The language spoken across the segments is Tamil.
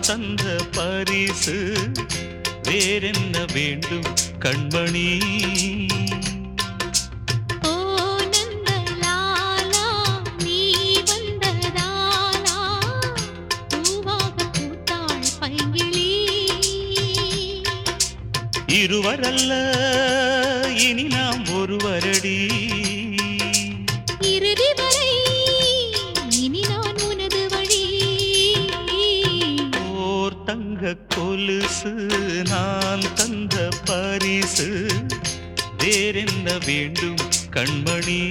தந்த பரிசு வேறென்ன வேண்டும் கண்மணி ஓ நந்தலாலா நீ வந்ததாலா பூவாக பூத்தாள் பைங்கிளி இருவரல்ல இனி நாம் ஒருவரடி இறுதி வரை இனி நான் உனது வழி ஓர் தங்க கொலுசு நான் தந்த பரிசு வேறென்ன வேண்டும் கண்மணி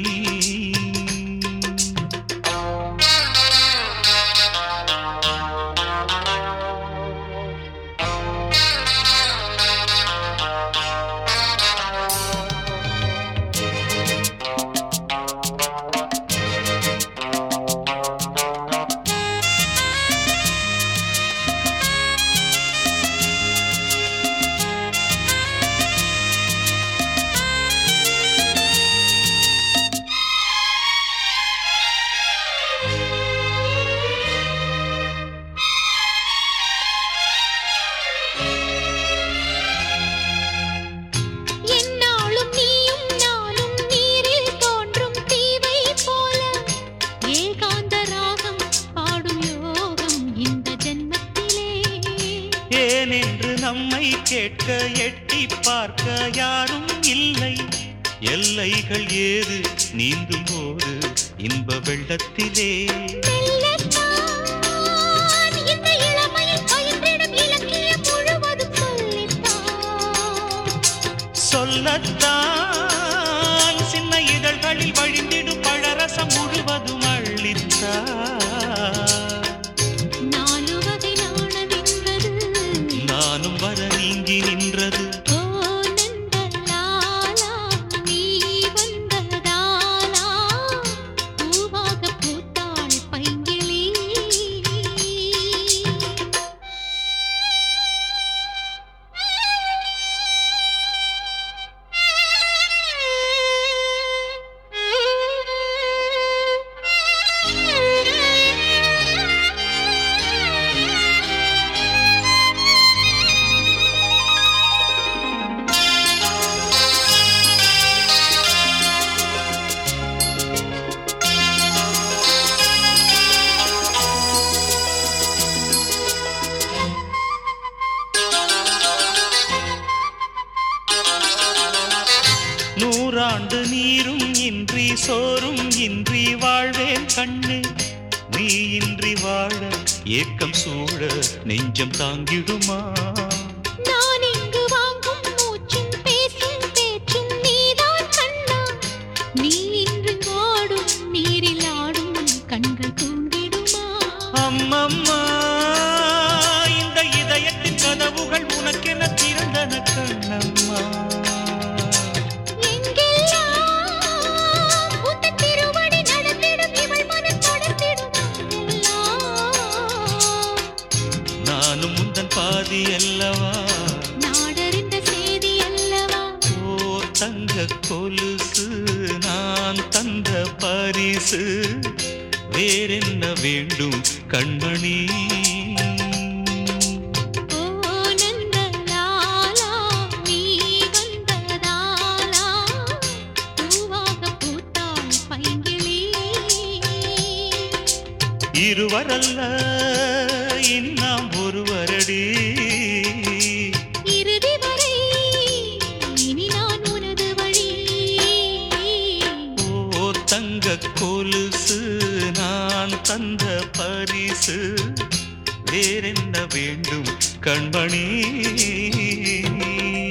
என்னாலும் நீயும் நானும் நீரில் தோன்றும் தீவை போல ஏகாந்த ராகம் பாடும் யோகம் இந்த ஜென்மத்திலே ஏனென்று நம்மை கேட்க எட்டி பார்க்க யாரும் இல்லை எல்லைகள் ஏது நீந்தும் போது இன்ப வெள்ளத்திலே மெல்லத்தான் இந்த இளமையில் பயின்றிடும் இலக்கியம் முழுவதும் சொல்லித்தான் சொல்லத்தான் சின்ன இதழ்களில் வழிந்திடும் பழரசம் முழுவதும் அள்ளித்தார் நாலு வகை நாணமென்பது நானும் வர நீங்கி நின்றது ஓ நந்தலாலா நீ வந்ததாலா பூவாக பூத்தாள் பைங்கிளி நூறாண்டு நீரும் இன்றி சோறும் இன்றி வாழ்வேன் கண்ணு நீ இன்றி வாழ ஏக்கம் சூழ நெஞ்சம் தாங்கிடுமா நான் இங்கு வாங்கும் மூச்சும் பேசும் பேச்சும் நீதான் கண்ணா நீ இன்று ஓடும் நீரில் ஆடும் கண்கள் தூங்கிடுமா அம்மம்மா இந்த இதயத்தின் கதவுகள் உனக்கென திறந்தன கண்ணம்மா எங்கெல்லாம் உந்தன் திருவடி நடந்திடும் இவள் மனம் தொடர்ந்திடும் அங்கெல்லாம். நானும் முந்தன் பாதி அல்லவா நாடறிந்த செய்தி அல்லவா ஓர் தங்க கொலுசு நான் தந்த பரிசு வேறென்ன வேண்டும் கண்மணி ஓ நந்தலாலா நீ வந்ததாலா பூவாக பூத்தாள் பைங்கிளி இருவரல்ல இனி நாம் ஒருவரடி இறுதி வரை இனி நான் உனது வழி ஓர் தங்க கொலுசு நான் தந்த பரிசு வேறென்ன வேண்டும் கண்மணி